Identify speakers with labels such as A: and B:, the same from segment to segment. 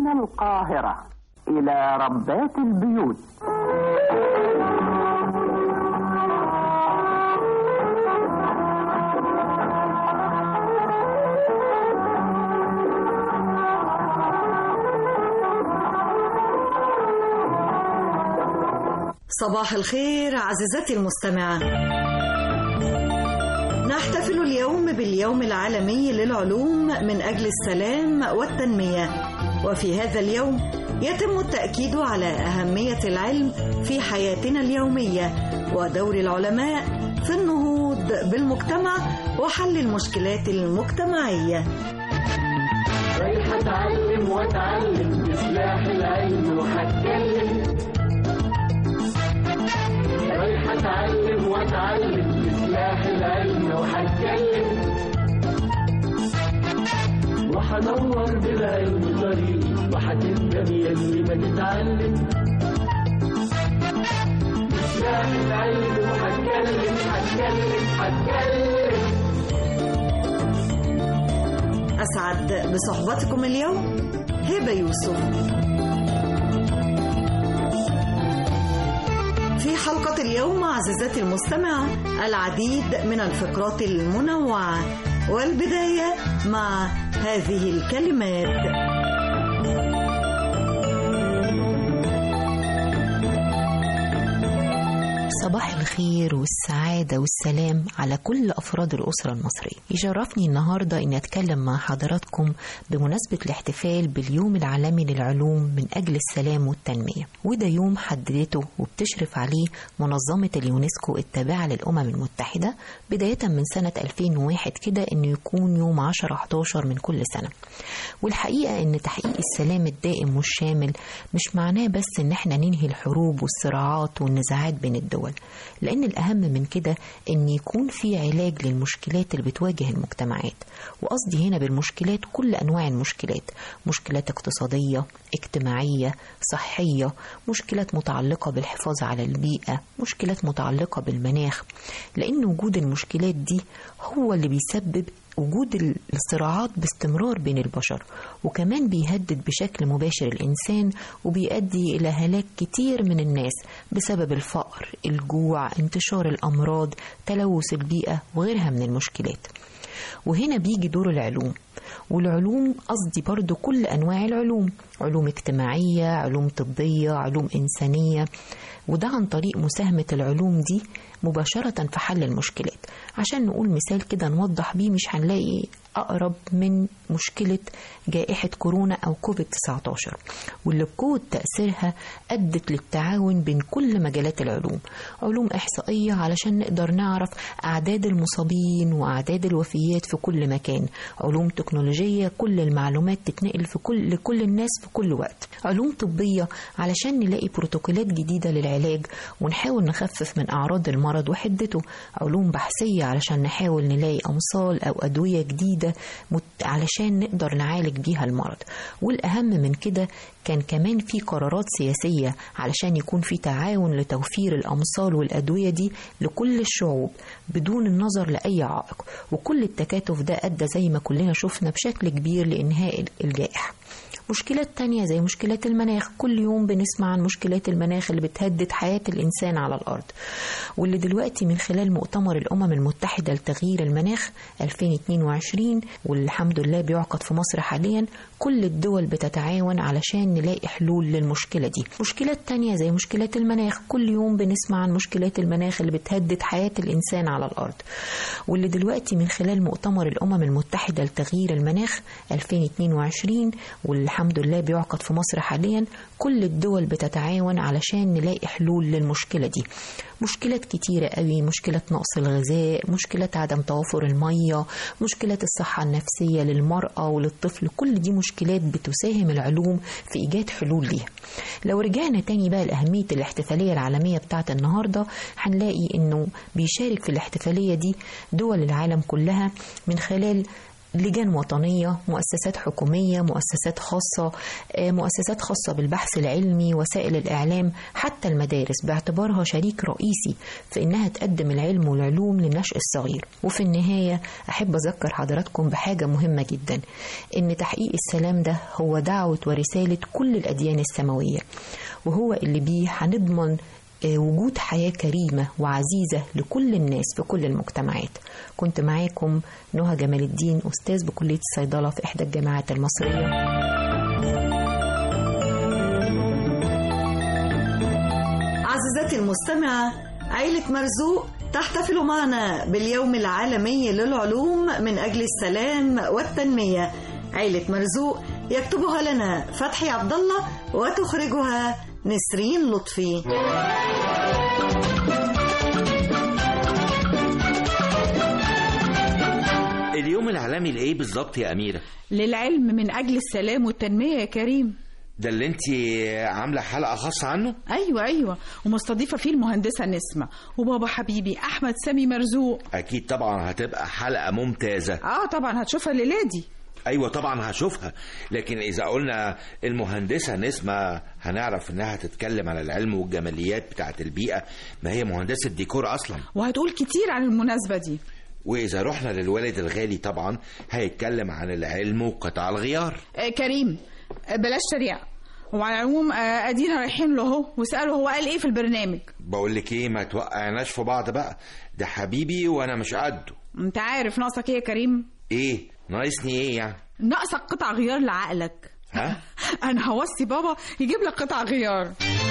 A: من القاهرة إلى ربات البيوت
B: صباح الخير عزيزتي المستمعة نحتفل اليوم باليوم العالمي للعلوم من أجل السلام والتنمية وفي هذا اليوم يتم التأكيد على أهمية العلم في حياتنا اليومية ودور العلماء في النهوض بالمجتمع وحل المشكلات المجتمعية
C: رايح اتعلم واتعلم بسلاح العلم وهتكلم رايح اتعلم واتعلم بسلاح العلم وهتكلم وهدور بالعلم طريق وهتندم يا اللي ما تتعلم بسلاح العلم وهتكلم هتكلم هتكلم
B: أسعد بصحبتكم اليوم هبة يوسف في حلقة اليوم عزيزتي المستمعة العديد من الفقرات المنوعة والبداية مع هذه الكلمات
D: صباح الخير والسعادة والسلام على كل أفراد الأسرة المصرية يشرفني النهاردة أن أتكلم مع حضراتكم بمناسبة الاحتفال باليوم العالمي للعلوم من أجل السلام والتنمية وده يوم حددته وبتشرف عليه منظمة اليونسكو التابعة للأمم المتحدة بداية من سنة 2001 كده أنه يكون يوم 10-11 من كل سنة والحقيقة أن تحقيق السلام الدائم والشامل مش معناه بس أن احنا ننهي الحروب والصراعات والنزاعات بين الدول لأن الأهم من كده أن يكون في علاج للمشكلات اللي بتواجه المجتمعات وقصدي هنا بالمشكلات كل أنواع المشكلات مشكلات اقتصادية اجتماعية صحية مشكلات متعلقة بالحفاظ على البيئة مشكلات متعلقة بالمناخ لأن وجود المشكلات دي هو اللي بيسبب وجود الصراعات باستمرار بين البشر وكمان بيهدد بشكل مباشر الإنسان وبيؤدي إلى هلاك كتير من الناس بسبب الفقر الجوع انتشار الأمراض تلوث البيئة وغيرها من المشكلات وهنا بيجي دور العلوم والعلوم قصدي برضو كل أنواع العلوم علوم اجتماعية علوم طبية علوم إنسانية وده عن طريق مساهمة العلوم دي مباشرة في حل المشكلات عشان نقول مثال كده نوضح بيه مش هنلاقي أقرب من مشكلة جائحة كورونا أو كوفيد 19 واللي بقوة تأثيرها أدت للتعاون بين كل مجالات العلوم علوم إحصائية علشان نقدر نعرف أعداد المصابين وأعداد الوفيات في كل مكان علوم تكنولوجية كل المعلومات تتنقل في كل لكل الناس في كل وقت علوم طبية علشان نلاقي بروتوكولات جديدة للعلاج ونحاول نخفف من أعراض المرض وحدته علوم بحثية علشان نحاول نلاقي أمصال أو أدوية جديدة علشان نقدر نعالج بيها المرض والأهم من كده كان كمان في قرارات سياسية علشان يكون في تعاون لتوفير الأمصال والأدوية دي لكل الشعوب بدون النظر لأي عائق وكل التكاتف ده أدى زي ما كلنا شفنا بشكل كبير لإنهاء الجائحة مشكلات تانية زي مشكلات المناخ كل يوم بنسمع عن مشكلات المناخ اللي بتهدد حياة الإنسان على الأرض واللي دلوقتي من خلال مؤتمر الأمم المتحدة لتغيير المناخ 2022 واللي الحمد لله بيعقد في مصر حاليا كل الدول بتتعاون علشان نلاقي حلول للمشكلة دي مشكلات تانية زي مشكلات المناخ كل يوم بنسمع عن مشكلات المناخ اللي بتهدد حياة الإنسان على الأرض واللي دلوقتي من خلال مؤتمر الأمم المتحدة لتغيير المناخ 2022 واللي الحمد لله بيعقد في مصر حاليا كل الدول بتتعاون علشان نلاقي حلول للمشكلة دي مشكلات كتيرة قوي مشكلة نقص الغذاء مشكلة عدم توافر المية مشكلة الصحة النفسية للمرأة وللطفل كل دي مشكلات بتساهم العلوم في إيجاد حلول ليها لو رجعنا تاني بقى لأهمية الاحتفالية العالمية بتاعت النهاردة هنلاقي إنه بيشارك في الاحتفالية دي دول العالم كلها من خلال لجان وطنية مؤسسات حكومية مؤسسات خاصة آه، مؤسسات خاصة بالبحث العلمي وسائل الإعلام حتى المدارس باعتبارها شريك رئيسي في إنها تقدم العلم والعلوم للنشء الصغير وفي النهاية أحب أذكر حضراتكم بحاجة مهمة جدا إن تحقيق السلام ده هو دعوة ورسالة كل الأديان السماوية وهو اللي بيه هنضمن آه، وجود حياة كريمة وعزيزة لكل الناس في كل المجتمعات كنت معاكم نهى جمال الدين أستاذ بكلية الصيدلة في إحدى الجامعات المصرية
B: عزيزتي المستمعة عيلة مرزوق تحتفل معنا باليوم العالمي للعلوم من أجل السلام والتنمية عيلة مرزوق يكتبها لنا فتحي عبد الله وتخرجها نسرين لطفي
E: اليوم العالمي لايه بالظبط يا اميره
F: للعلم من أجل السلام والتنمية يا كريم
E: ده اللي انت عامله حلقه خاصه عنه
F: أيوة أيوة ومستضيفة فيه المهندسة نسمة وبابا حبيبي أحمد سامي مرزوق
E: اكيد طبعا هتبقى حلقه ممتازه
F: آه طبعا هتشوفها الليلة دي
E: ايوه طبعا هشوفها لكن اذا قلنا المهندسه نسمه هنعرف انها تتكلم على العلم والجماليات بتاعه البيئه ما هي مهندسه ديكور اصلا
F: وهتقول كتير عن المناسبة دي
E: واذا رحنا للوالد الغالي طبعا هيتكلم عن العلم وقطع الغيار
F: آه كريم آه بلاش تريقة وعلى العموم آه ادينا رايحين له اهو واساله هو قال ايه في البرنامج
E: بقول لك ايه ما توقعناش في بعض بقى ده حبيبي وانا مش قده
F: انت عارف ناقصك ايه يا كريم
E: ايه ناقصني ايه يعني
F: ناقصك قطع غيار لعقلك
E: ها
F: انا هوصي بابا يجيب لك قطع غيار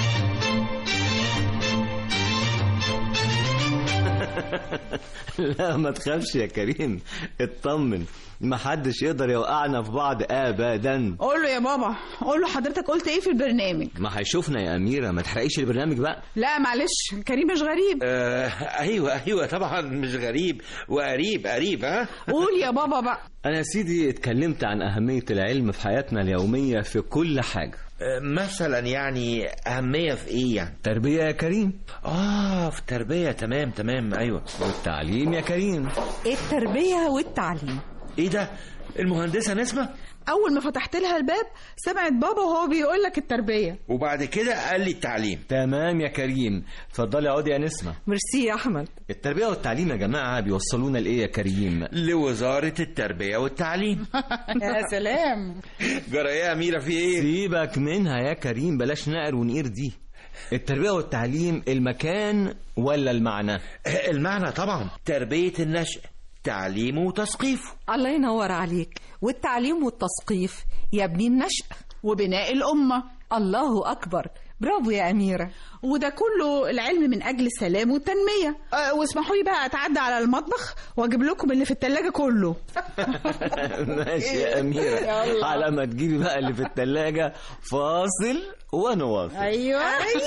G: لا ما تخافش يا كريم اطمن محدش يقدر يوقعنا في بعض ابدا
F: قول له يا بابا قول له حضرتك قلت ايه في البرنامج
G: ما هيشوفنا يا اميره ما تحرقيش البرنامج بقى
F: لا معلش كريم مش غريب
E: آه ايوه ايوه طبعا مش غريب وقريب قريب ها
F: قول يا بابا بقى
G: انا يا سيدي اتكلمت عن اهميه العلم في حياتنا اليوميه في كل حاجه
E: آه، مثلا يعني اهميه في ايه يعني
G: تربيه يا كريم
E: اه في التربيه تمام تمام ايوه
G: والتعليم يا كريم
H: التربية والتعليم
E: ايه ده المهندسه نسمه
F: اول ما فتحت لها الباب سمعت بابا وهو بيقول لك التربيه
E: وبعد كده قال لي التعليم
G: تمام يا كريم اتفضلي اقعدي يا نسمه
H: ميرسي يا أحمد
G: التربيه والتعليم يا جماعه بيوصلونا لايه يا كريم
E: لوزاره التربيه والتعليم
F: يا سلام
E: جرى ايه يا اميره في ايه
G: سيبك منها يا كريم بلاش نقر ونقير دي التربيه والتعليم المكان ولا المعنى
E: المعنى طبعا تربيه النشء تعليمه وتثقيفه
H: الله ينور عليك والتعليم والتثقيف يبني النشأ
F: وبناء الامه
H: الله أكبر برافو يا أميرة
F: وده كله العلم من اجل السلام والتنميه أه واسمحوا لي بقى اتعدى على المطبخ واجيب لكم اللي في التلاجة كله
G: ماشي يا أميرة
F: يلا.
G: على ما تجيبي بقى اللي في التلاجة فاصل ونواصل
F: ايوه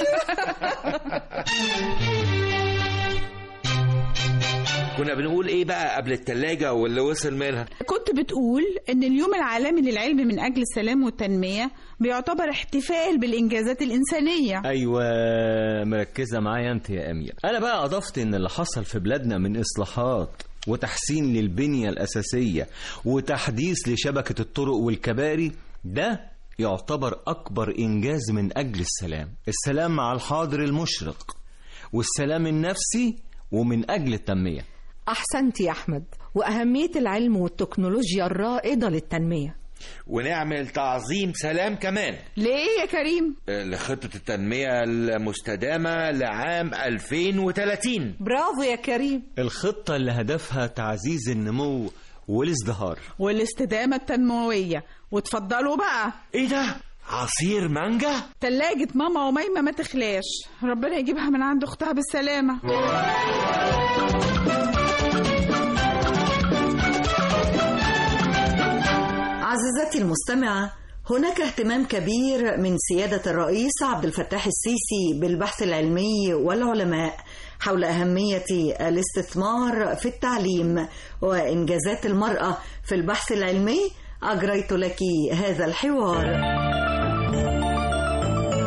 E: كنا بنقول ايه بقى قبل التلاجة واللي وصل منها
F: كنت بتقول ان اليوم العالمي للعلم من اجل السلام والتنميه بيعتبر احتفال بالانجازات الانسانيه
G: أيوة مركزة معايا أنت يا أمير أنا بقى أضفت إن اللي حصل في بلادنا من إصلاحات وتحسين للبنية الأساسية وتحديث لشبكة الطرق والكباري ده يعتبر أكبر إنجاز من أجل السلام السلام مع الحاضر المشرق والسلام النفسي ومن أجل التنمية
H: أحسنت يا أحمد وأهمية العلم والتكنولوجيا الرائدة للتنمية
E: ونعمل تعظيم سلام كمان
F: ليه يا كريم
E: آه، لخطة التنمية المستدامة لعام 2030
H: برافو يا كريم
G: الخطة اللي هدفها تعزيز النمو والازدهار
F: والاستدامه التنمويه وتفضلوا بقى
E: ايه ده عصير مانجا
F: تلاجة ماما وميمة ما تخلاش ربنا يجيبها من عند اختها بالسلامة
B: عزيزتي المستمعة هناك اهتمام كبير من سيادة الرئيس عبد الفتاح السيسي بالبحث العلمي والعلماء حول أهمية الاستثمار في التعليم وإنجازات المرأة في البحث العلمي أجريت لك هذا الحوار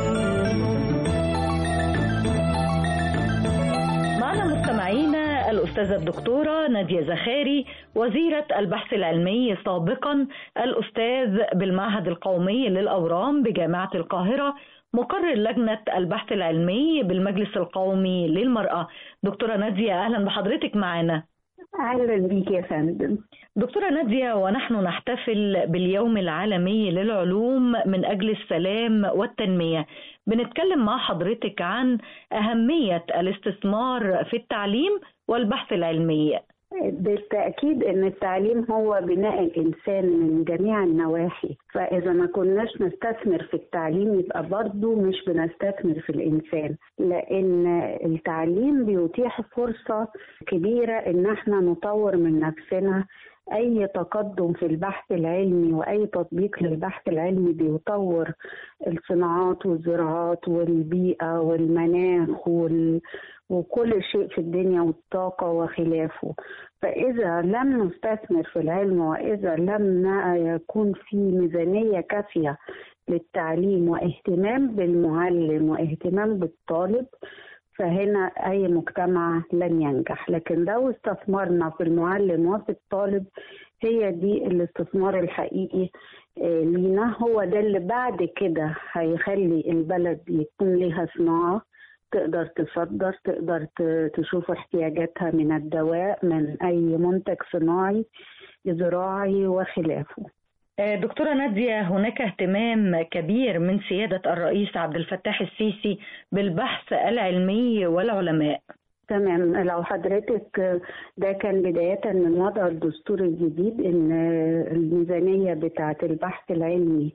I: معنا مستمعينا الأستاذ الأستاذة الدكتورة نادية زخاري وزيرة البحث العلمي سابقا الأستاذ بالمعهد القومي للأورام بجامعة القاهرة مقرر لجنة البحث العلمي بالمجلس القومي للمرأة دكتورة نادية أهلا بحضرتك معنا
J: أهلا بيك يا فندم
I: دكتورة نادية ونحن نحتفل باليوم العالمي للعلوم من أجل السلام والتنمية بنتكلم مع حضرتك عن أهمية الاستثمار في التعليم والبحث العلمي
J: بالتأكيد أن التعليم هو بناء الإنسان من جميع النواحي فإذا ما كناش نستثمر في التعليم يبقى برضو مش بنستثمر في الإنسان لأن التعليم بيتيح فرصة كبيرة إن احنا نطور من نفسنا أي تقدم في البحث العلمي وأي تطبيق للبحث العلمي بيطور الصناعات والزراعات والبيئة والمناخ وال... وكل شيء في الدنيا والطاقة وخلافه فإذا لم نستثمر في العلم وإذا لم يكون في ميزانية كافية للتعليم واهتمام بالمعلم واهتمام بالطالب فهنا أي مجتمع لن ينجح لكن لو استثمرنا في المعلم وفي الطالب هي دي الاستثمار الحقيقي لينا هو ده اللي بعد كده هيخلي البلد يكون ليها صناعة تقدر تصدر تقدر تشوف احتياجاتها من الدواء من أي منتج صناعي زراعي وخلافه
I: دكتورة نادية هناك اهتمام كبير من سيادة الرئيس عبد الفتاح السيسي بالبحث العلمي والعلماء
J: تمام لو حضرتك ده كان بداية من وضع الدستور الجديد ان الميزانية بتاعة البحث العلمي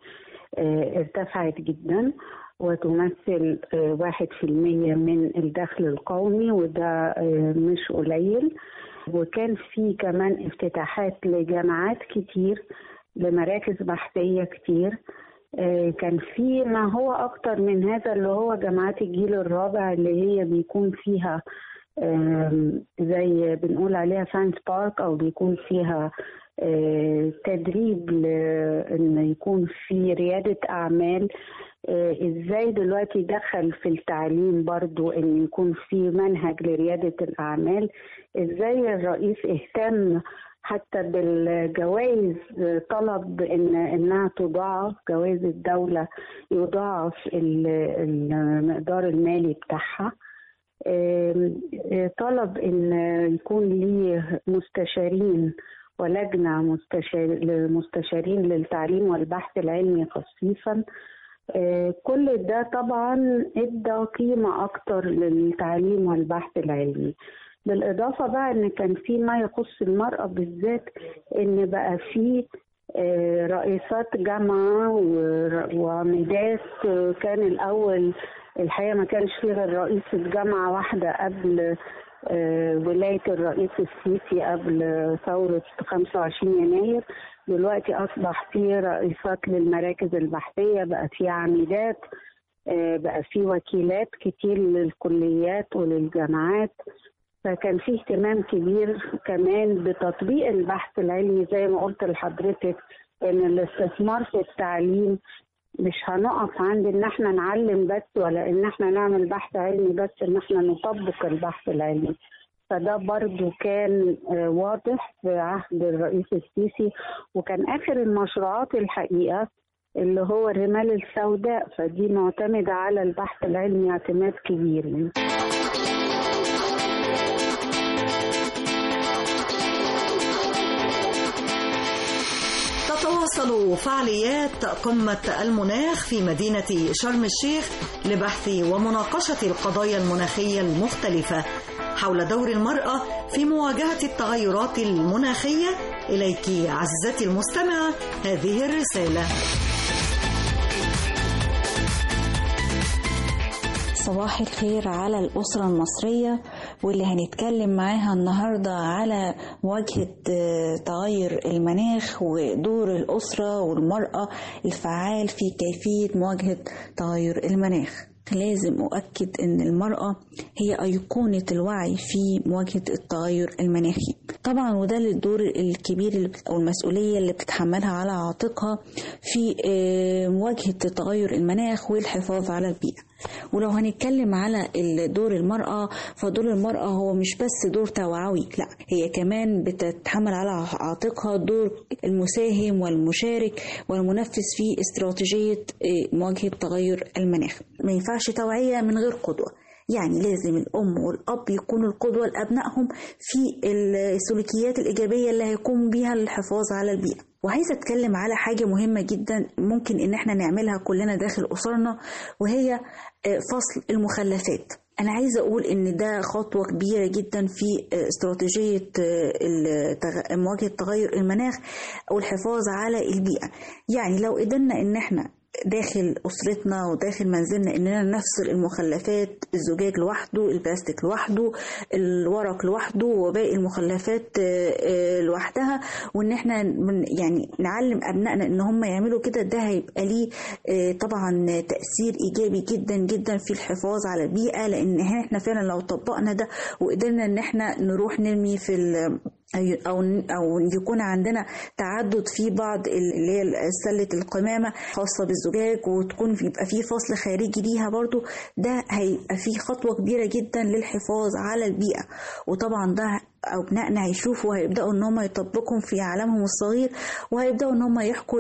J: ارتفعت جدا وتمثل واحد في المية من الدخل القومي وده مش قليل وكان في كمان افتتاحات لجامعات كتير لمراكز بحثية كتير كان في ما هو أكتر من هذا اللي هو جامعات الجيل الرابع اللي هي بيكون فيها زي بنقول عليها ساينس بارك أو بيكون فيها تدريب لأن يكون في ريادة أعمال ازاي دلوقتي دخل في التعليم برضو ان يكون في منهج لريادة الاعمال ازاي الرئيس اهتم حتى بالجوائز طلب ان انها تضاعف جوائز الدولة يضاعف المقدار المالي بتاعها طلب ان يكون ليه مستشارين ولجنة مستشارين للتعليم والبحث العلمي خصيصا كل ده طبعا ادى قيمة اكتر للتعليم والبحث العلمي بالاضافة بقى ان كان في ما يخص المرأة بالذات ان بقى في رئيسات جامعة وعميدات كان الاول الحقيقة ما كانش في غير رئيسة جامعة واحدة قبل ولاية الرئيس السيسي قبل ثورة 25 يناير دلوقتي أصبح في رئيسات للمراكز البحثية بقى في عميدات بقى في وكيلات كتير للكليات وللجامعات فكان في اهتمام كبير كمان بتطبيق البحث العلمي زي ما قلت لحضرتك ان الاستثمار في التعليم مش هنقف عند ان احنا نعلم بس ولا ان احنا نعمل بحث علمي بس ان احنا نطبق البحث العلمي فده برضو كان واضح في عهد الرئيس السيسي وكان اخر المشروعات الحقيقه اللي هو الرمال السوداء فدي معتمده على البحث العلمي اعتماد كبير
B: تتواصل فعاليات قمة المناخ في مدينة شرم الشيخ لبحث ومناقشة القضايا المناخية المختلفة حول دور المرأة في مواجهة التغيرات المناخية إليك عزيزتي المستمعة هذه الرسالة
K: صباح الخير على الأسرة المصرية واللي هنتكلم معاها النهاردة على مواجهة تغير المناخ ودور الأسرة والمرأة الفعال في كيفية مواجهة تغير المناخ لازم أؤكد أن المرأة هي أيقونة الوعي في مواجهة التغير المناخي طبعا وده الدور الكبير أو المسؤولية اللي بتتحملها على عاتقها في مواجهة تغير المناخ والحفاظ على البيئة ولو هنتكلم على دور المرأة فدور المرأة هو مش بس دور توعوي لا هي كمان بتتحمل على عاتقها دور المساهم والمشارك والمنفذ في استراتيجية مواجهة تغير المناخ ما ينفعش توعية من غير قدوة يعني لازم الأم والأب يكونوا القدوة لأبنائهم في السلوكيات الإيجابية اللي هيقوموا بيها للحفاظ على البيئة وعايزة أتكلم على حاجة مهمة جدا ممكن إن احنا نعملها كلنا داخل أسرنا وهي فصل المخلفات أنا عايزة أقول إن ده خطوة كبيرة جدا في استراتيجية مواجهة تغير المناخ أو الحفاظ على البيئة يعني لو قدرنا إن احنا داخل أسرتنا وداخل منزلنا إننا نفصل المخلفات الزجاج لوحده البلاستيك لوحده الورق لوحده وباقي المخلفات لوحدها وإن إحنا يعني نعلم أبنائنا إن هم يعملوا كده ده هيبقى ليه طبعا تأثير إيجابي جدا جدا في الحفاظ على البيئة لأن إحنا فعلا لو طبقنا ده وقدرنا إن إحنا نروح نرمي في او او يكون عندنا تعدد في بعض اللي هي سله القمامه خاصه بالزجاج وتكون يبقى في فصل خارجي ليها برضو ده هيبقى فيه خطوه كبيره جدا للحفاظ على البيئه وطبعا ده أبنائنا هيشوفوا وهيبدأوا إن هم يطبقهم في عالمهم الصغير وهيبدأوا إن هم يحكوا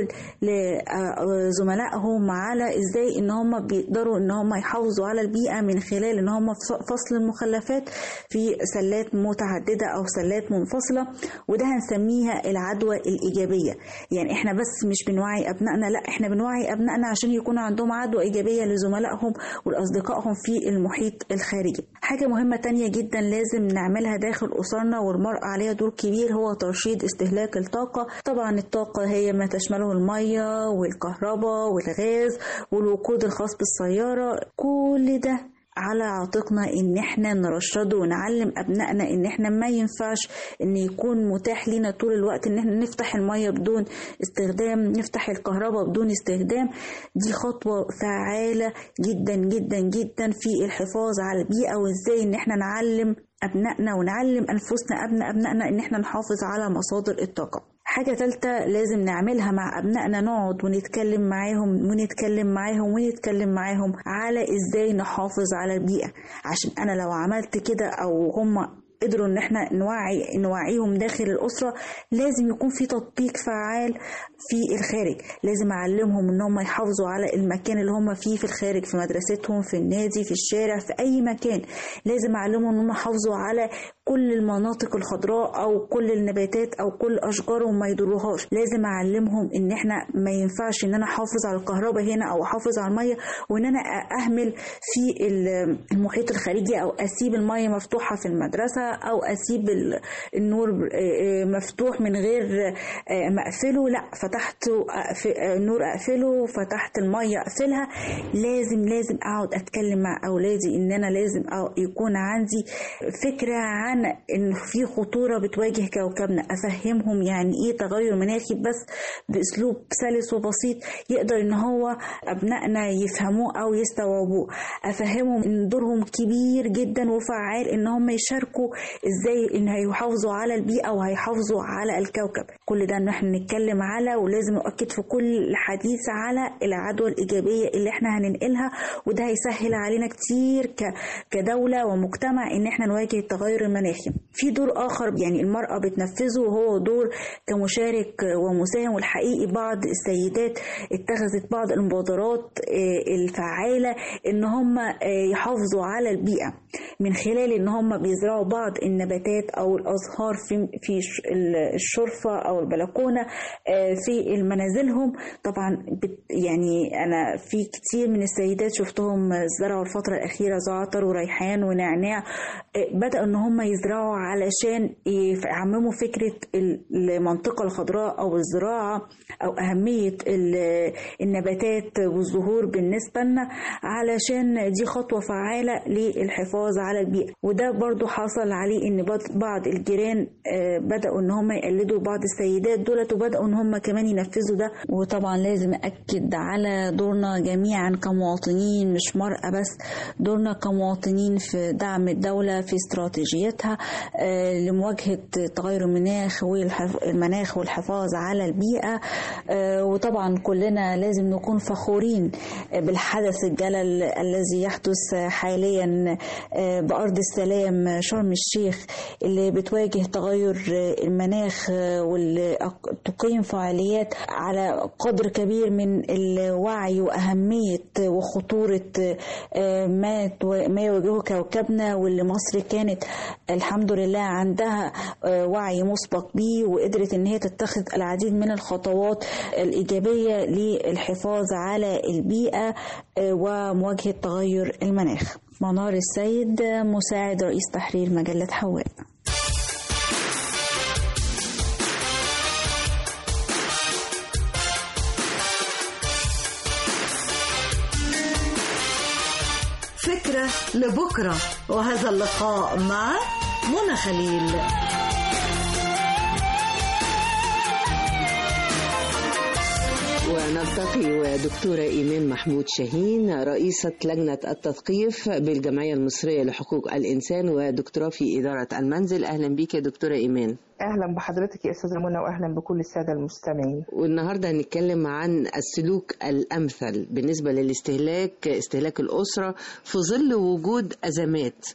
K: لزملائهم على إزاي إن هم بيقدروا إن هم يحافظوا على البيئة من خلال إن هم فصل المخلفات في سلات متعددة أو سلات منفصلة وده هنسميها العدوى الإيجابية يعني إحنا بس مش بنوعي أبنائنا لا إحنا بنوعي أبنائنا عشان يكون عندهم عدوى إيجابية لزملائهم ولأصدقائهم في المحيط الخارجي حاجة مهمة تانية جدا لازم نعملها داخل أسرنا والمرأة عليها دور كبير هو ترشيد استهلاك الطاقة طبعا الطاقة هي ما تشمله المية والكهرباء والغاز والوقود الخاص بالسيارة كل ده على عاتقنا ان احنا نرشده ونعلم ابنائنا ان احنا ما ينفعش ان يكون متاح لنا طول الوقت ان احنا نفتح المية بدون استخدام نفتح الكهرباء بدون استخدام دي خطوة فعالة جدا جدا جدا في الحفاظ على البيئة وازاي ان احنا نعلم أبنائنا ونعلم أنفسنا أبناء أبنائنا إن إحنا نحافظ على مصادر الطاقة. حاجة تالتة لازم نعملها مع أبنائنا نقعد ونتكلم معاهم ونتكلم معاهم ونتكلم معاهم على إزاي نحافظ على البيئة عشان أنا لو عملت كده أو هم قدروا ان احنا نوعي نوعيهم داخل الاسره لازم يكون في تطبيق فعال في الخارج لازم اعلمهم ان هم يحافظوا على المكان اللي هم فيه في الخارج في مدرستهم في النادي في الشارع في اي مكان لازم اعلمهم ان هم يحافظوا على كل المناطق الخضراء او كل النباتات او كل الاشجار وما يضروهاش لازم اعلمهم ان احنا ما ينفعش ان انا احافظ على الكهرباء هنا او احافظ على الميه وان انا اهمل في المحيط الخارجي او اسيب الميه مفتوحه في المدرسه او اسيب النور مفتوح من غير ما اقفله لا فتحت النور اقفله فتحت الميه اقفلها لازم لازم اقعد اتكلم مع اولادي ان انا لازم يكون عندي فكره عن ان في خطوره بتواجه كوكبنا افهمهم يعني ايه تغير مناخي بس باسلوب سلس وبسيط يقدر ان هو ابنائنا يفهموه او يستوعبوه افهمهم ان دورهم كبير جدا وفعال ان هم يشاركوا ازاي ان هيحافظوا على البيئه وهيحافظوا على الكوكب كل ده ان احنا نتكلم على ولازم نؤكد في كل حديث على العدوى الايجابيه اللي احنا هننقلها وده هيسهل علينا كتير كدوله ومجتمع ان احنا نواجه التغير المناخي في دور اخر يعني المراه بتنفذه وهو دور كمشارك ومساهم والحقيقي بعض السيدات اتخذت بعض المبادرات الفعاله ان هم يحافظوا على البيئه من خلال ان هم بيزرعوا بعض النباتات او الازهار في في الشرفه او البلكونه في منازلهم طبعا يعني انا في كتير من السيدات شفتهم زرعوا الفتره الاخيره زعتر وريحان ونعناع بداوا ان هم يزرعوا علشان يعمموا فكره المنطقه الخضراء او الزراعه او اهميه النباتات والزهور بالنسبه لنا علشان دي خطوه فعاله للحفاظ على البيئه وده برضو حصل عليه ان بعض الجيران بداوا ان هم يقلدوا بعض السيدات دولت وبداوا ان هم كمان ينفذوا ده وطبعا لازم اكد على دورنا جميعا كمواطنين مش مرأة بس دورنا كمواطنين في دعم الدولة في استراتيجيتها آه، لمواجهة تغير المناخ والمناخ والحفاظ على البيئة آه، وطبعا كلنا لازم نكون فخورين بالحدث الجلل الذي يحدث حاليا آه، بأرض السلام شرم الشيخ اللي بتواجه تغير المناخ آه، واللي أق- تقيم فعاليات على قدر كبير من الوعي وأهمية وخطورة آه، ما تو- ما يواجهه كوكبنا واللي مصر كانت الحمد لله عندها آه، وعي مسبق بيه وقدرت ان هي تتخذ العديد من الخطوات الإيجابية للحفاظ على البيئة آه، ومواجهة تغير المناخ منار السيد آه، مساعد رئيس تحرير مجلة حواء
B: فكرة لبكرة وهذا اللقاء مع منى خليل
L: ونلتقي ودكتورة إيمان محمود شاهين رئيسة لجنة التثقيف بالجمعية المصرية لحقوق الإنسان ودكتوراه في إدارة المنزل أهلا بك يا دكتورة إيمان
M: اهلا بحضرتك يا استاذه منى واهلا بكل الساده المستمعين
L: والنهاردة هنتكلم عن السلوك الأمثل بالنسبة للاستهلاك استهلاك الأسرة في ظل وجود أزمات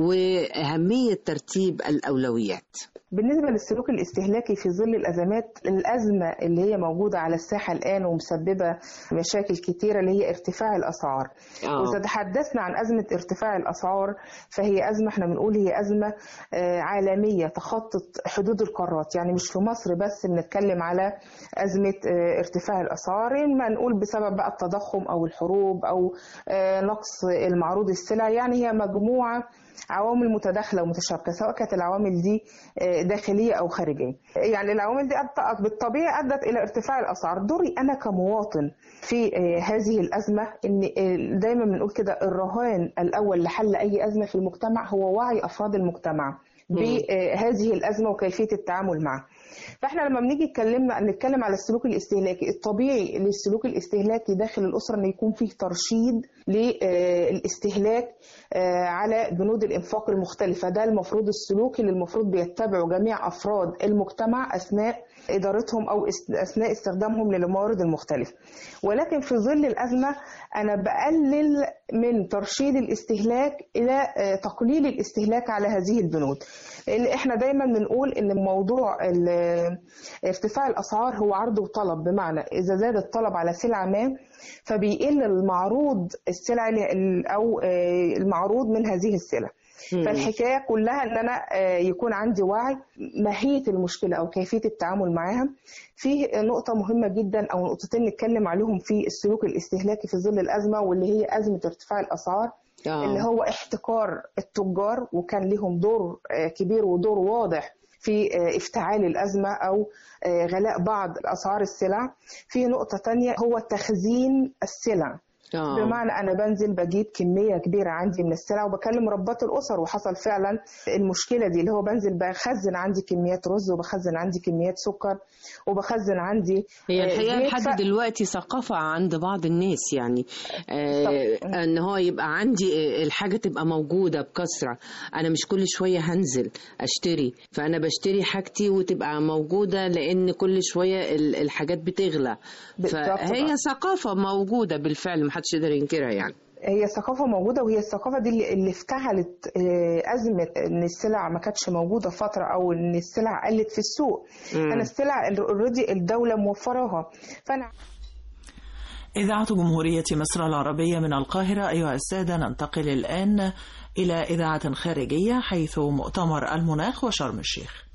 L: وأهمية ترتيب الأولويات
M: بالنسبه للسلوك الاستهلاكي في ظل الازمات الازمه اللي هي موجوده على الساحه الان ومسببه مشاكل كتيره اللي هي ارتفاع الاسعار
L: آه.
M: واذا تحدثنا عن ازمه ارتفاع الاسعار فهي ازمه احنا بنقول هي ازمه آه، عالميه تخطط حدود القارات يعني مش في مصر بس بنتكلم على ازمه آه، ارتفاع الاسعار ما نقول بسبب بقى التضخم او الحروب او آه، نقص المعروض السلع يعني هي مجموعه عوامل متداخله ومتشابكه سواء كانت العوامل دي آه، داخليه او خارجيه يعني العوامل دي أدت- بالطبيعه ادت الى ارتفاع الاسعار دوري انا كمواطن في آه، هذه الازمه ان آه، دايما بنقول كده الرهان الاول لحل اي ازمه في المجتمع هو وعي افراد المجتمع بهذه الازمه وكيفيه التعامل معها فاحنا لما بنيجي اتكلمنا نتكلم على السلوك الاستهلاكي الطبيعي للسلوك الاستهلاكي داخل الاسره ان يكون فيه ترشيد للاستهلاك على بنود الانفاق المختلفه ده المفروض السلوك اللي المفروض بيتبعه جميع افراد المجتمع اثناء ادارتهم او است- اثناء استخدامهم للموارد المختلفه ولكن في ظل الازمه انا بقلل من ترشيد الاستهلاك الى آه، تقليل الاستهلاك على هذه البنود لان احنا دايما بنقول ان موضوع ال- ارتفاع الاسعار هو عرض وطلب بمعنى اذا زاد الطلب على سلعه ما فبيقل المعروض السلع ال- او آه، المعروض من هذه السلع
L: مم.
M: فالحكايه كلها ان انا آه، يكون عندي وعي ماهيه المشكله او كيفيه التعامل معاها في نقطه مهمه جدا او نقطتين نتكلم عليهم في السلوك الاستهلاكي في ظل الازمه واللي هي ازمه ارتفاع الاسعار
L: آه.
M: اللي هو احتكار التجار وكان لهم دور آه، كبير ودور واضح في آه، افتعال الأزمة أو آه، غلاء بعض أسعار السلع في نقطة تانية هو تخزين السلع
L: آه.
M: بمعنى انا بنزل بجيب كميه كبيره عندي من السلع وبكلم ربات الاسر وحصل فعلا المشكله دي اللي هو بنزل بخزن عندي كميات رز وبخزن عندي كميات سكر وبخزن عندي
L: هي
M: آه،
L: الحقيقة
M: زيت.
L: لحد
M: ف-
L: دلوقتي ثقافة عند بعض الناس يعني آه ان هو يبقى عندي آه، الحاجة تبقى موجودة بكثرة انا مش كل شوية هنزل اشتري فانا بشتري حاجتي وتبقى موجودة لان كل شوية ال- الحاجات بتغلى
M: بالظبط
L: فهي
M: بقى.
L: ثقافة موجودة بالفعل محدش يقدر ينكرها يعني
M: هي ثقافة موجودة وهي الثقافة دي اللي- اللي افتعلت آه، أزمة إن السلع ما كانتش موجودة فترة أو إن السلع قلت في السوق
N: مم.
M: أنا السلع اوريدي الدولة موفراها فأنا
N: إذاعة جمهورية مصر العربية من القاهرة أيها السادة ننتقل الآن إلى إذاعة خارجية حيث مؤتمر المناخ وشرم الشيخ